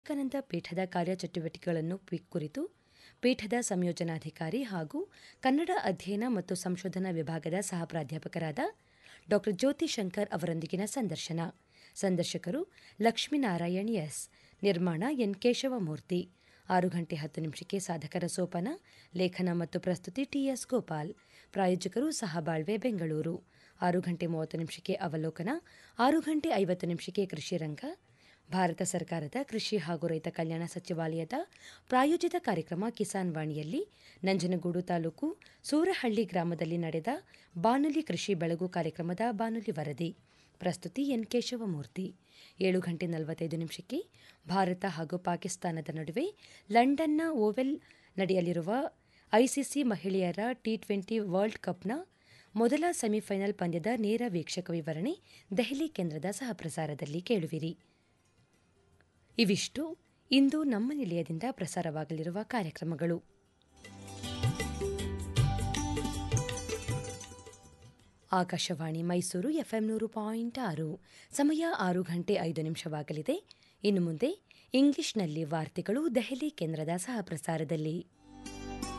ವಿವೇಕಾನಂದ ಪೀಠದ ಕಾರ್ಯಚಟುವಟಿಕೆಗಳನ್ನು ಪಿ- ಕುರಿತು ಪೀಠದ ಸಂಯೋಜನಾಧಿಕಾರಿ ಹಾಗೂ ಕನ್ನಡ ಅಧ್ಯಯನ ಮತ್ತು ಸಂಶೋಧನಾ ವಿಭಾಗದ ಸಹ ಪ್ರಾಧ್ಯಾಪಕರಾದ ಡಾ ಜ್ಯೋತಿ ಶಂಕರ್ ಅವರೊಂದಿಗಿನ ಸಂದರ್ಶನ ಸಂದರ್ಶಕರು ಲಕ್ಷ್ಮೀನಾರಾಯಣ್ ಎಸ್ ನಿರ್ಮಾಣ ಎನ್ ಕೇಶವಮೂರ್ತಿ ಆರು ಗಂಟೆ ಹತ್ತು ನಿಮಿಷಕ್ಕೆ ಸಾಧಕರ ಸೋಪಾನ ಲೇಖನ ಮತ್ತು ಪ್ರಸ್ತುತಿ ಟಿಎಸ್ ಗೋಪಾಲ್ ಪ್ರಾಯೋಜಕರು ಸಹಬಾಳ್ವೆ ಬೆಂಗಳೂರು ಆರು ಗಂಟೆ ಮೂವತ್ತು ನಿಮಿಷಕ್ಕೆ ಅವಲೋಕನ ಆರು ಗಂಟೆ ಐವತ್ತು ನಿಮಿಷಕ್ಕೆ ಕೃಷಿ ರಂಗ ಭಾರತ ಸರ್ಕಾರದ ಕೃಷಿ ಹಾಗೂ ರೈತ ಕಲ್ಯಾಣ ಸಚಿವಾಲಯದ ಪ್ರಾಯೋಜಿತ ಕಾರ್ಯಕ್ರಮ ಕಿಸಾನ್ ವಾಣಿಯಲ್ಲಿ ನಂಜನಗೂಡು ತಾಲೂಕು ಸೂರಹಳ್ಳಿ ಗ್ರಾಮದಲ್ಲಿ ನಡೆದ ಬಾನುಲಿ ಕೃಷಿ ಬೆಳಗು ಕಾರ್ಯಕ್ರಮದ ಬಾನುಲಿ ವರದಿ ಪ್ರಸ್ತುತಿ ಎನ್ ಕೇಶವಮೂರ್ತಿ ಏಳು ಗಂಟೆ ನಲವತ್ತೈದು ನಿಮಿಷಕ್ಕೆ ಭಾರತ ಹಾಗೂ ಪಾಕಿಸ್ತಾನದ ನಡುವೆ ಲಂಡನ್ನ ಓವೆಲ್ ನಡೆಯಲಿರುವ ಐಸಿಸಿ ಮಹಿಳೆಯರ ಟಿ ಟ್ವೆಂಟಿ ವರ್ಲ್ಡ್ ಕಪ್ನ ಮೊದಲ ಸೆಮಿಫೈನಲ್ ಪಂದ್ಯದ ನೇರ ವೀಕ್ಷಕ ವಿವರಣೆ ದೆಹಲಿ ಕೇಂದ್ರದ ಸಹಪ್ರಸಾರದಲ್ಲಿ ಕೇಳುವಿರಿ ಇವಿಷ್ಟು ಇಂದು ನಮ್ಮ ನಿಲಯದಿಂದ ಪ್ರಸಾರವಾಗಲಿರುವ ಕಾರ್ಯಕ್ರಮಗಳು ಆಕಾಶವಾಣಿ ಮೈಸೂರು ಎಫ್ಎಂ ನೂರು ಪಾಯಿಂಟ್ ಆರು ಸಮಯ ಆರು ಗಂಟೆ ಐದು ನಿಮಿಷವಾಗಲಿದೆ ಇನ್ನು ಮುಂದೆ ಇಂಗ್ಲಿಷ್ನಲ್ಲಿ ವಾರ್ತೆಗಳು ದೆಹಲಿ ಕೇಂದ್ರದ ಸಹ ಪ್ರಸಾರದಲ್ಲಿ